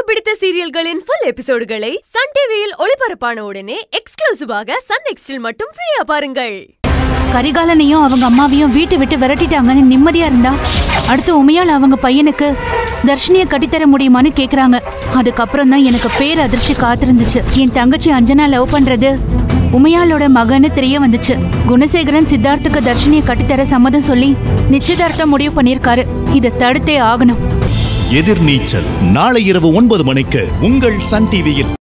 பிடித்த சீரியல்களின் full எபிசோடுகளை Sun டிவியில் ஒளிபரப்பான உடனே எக்ஸ்க்ளூசிவாக சன் நெக்ஸ்டில் மட்டும் ஃப்ரீயா பாருங்கள் கரிகாலனையும் அவங்க அம்மாவையும் வீட்டை விட்டு விரட்டிட்டாங்கன்னு நிம்மதியா இருந்தா அடுத்து உமையால் அவங்க பையனுக்கு தர்ஷினிய கட்டித்தர முடியுமான்னு கேக்குறாங்க அதுக்கப்புறம் தான் எனக்கு பேர் அதிர்ச்சி காத்திருந்துச்சு என் தங்கச்சி அஞ்சனா லவ் பண்றது உமையாளோட மகன்னு தெரிய வந்துச்சு குணசேகரன் சித்தார்த்துக்கு தர்ஷினிய கட்டித்தர சம்மதம் சொல்லி நிச்சயதார்த்தம் முடிவு பண்ணிருக்காரு இதை தடுத்தே ஆகணும் எதிர்நீச்சல் நாளை இரவு ஒன்பது மணிக்கு உங்கள் சன் டிவியில்